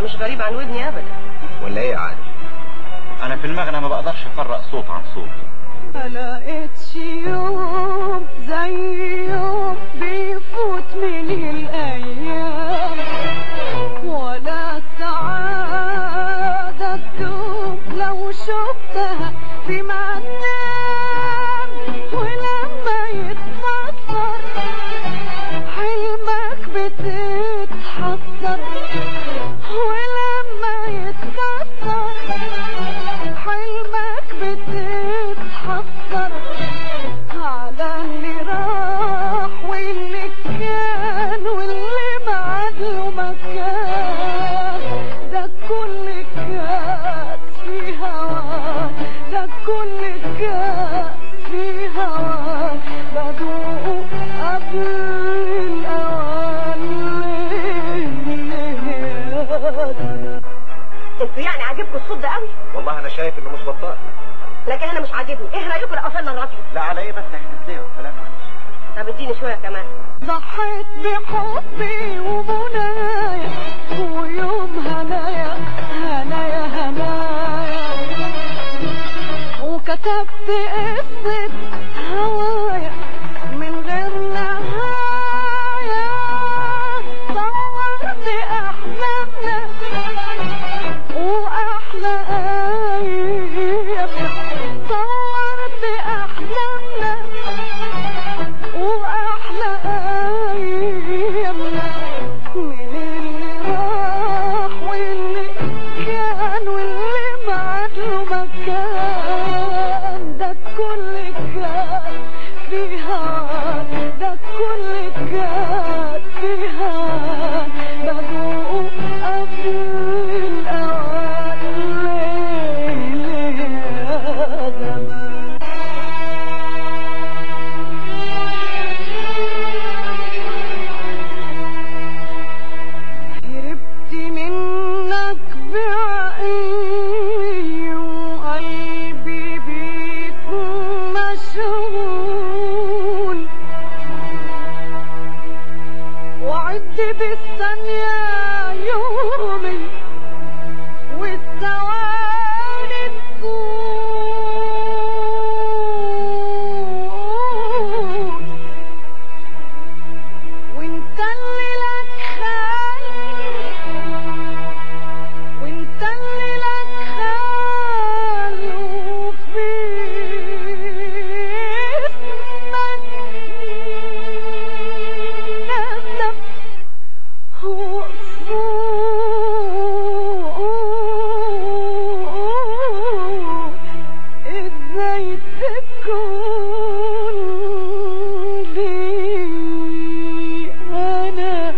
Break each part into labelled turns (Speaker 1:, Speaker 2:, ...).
Speaker 1: مش غريب عن ودني ابدا
Speaker 2: ولا ايه يا علي
Speaker 3: انا في المغنى ما بقدرش افرق صوت عن صوت
Speaker 4: ما لقيتش يوم زي يوم بيفوت من الايام ولا سعادة تدوم لو شفتها في منام ولما يتفسر حلمك بتتحسر ولما يتفسر حلمك بتتحسر على اللي راح واللي كان واللي معاد له مكان ده كل كاس في هواك ده كل كاس في هواك بدوق قبل الأوان ليه يا زمان
Speaker 1: انتوا يعني عاجبكم الصوت ده قوي
Speaker 2: والله انا شايف انه مش بطال
Speaker 1: لكن انا مش عاجبني ايه رايكم لو قفلنا الراديو
Speaker 3: لا على ايه بس احنا ازاي والكلام معلش
Speaker 1: طب اديني شويه كمان
Speaker 4: ضحيت بحبي ومنايا ويوم هنايا هنايا هنايا وكتبت قصة هوايا من غير نهاية صورت أحلامنا وأحلى أيامنا صورت أحلامنا واحلى ايامنا من اللي راح واللي كان واللي معاد له مكان ده كل كاس في هواك ده كل كاس في هواك بدوق قبل الاوان ليه ليه يا زمان هربت منك بعقلي وقلبي بيك مشغول وعد بالثانية يومي والثواني تطول وانت اللي لك خال وانت اللي لك خال وفي اسمك نسب وأصول ازاي تكون لي انا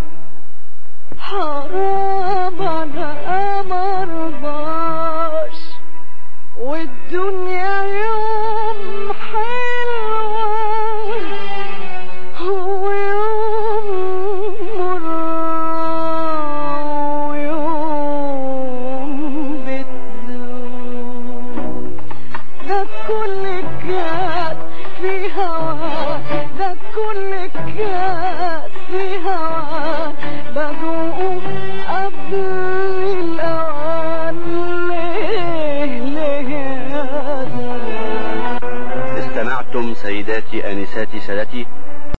Speaker 4: حرام انا مرضاش والدنيا يوم حلوة ويوم مرة ويوم بتزول ده كل كاس في هواك ده كل كاس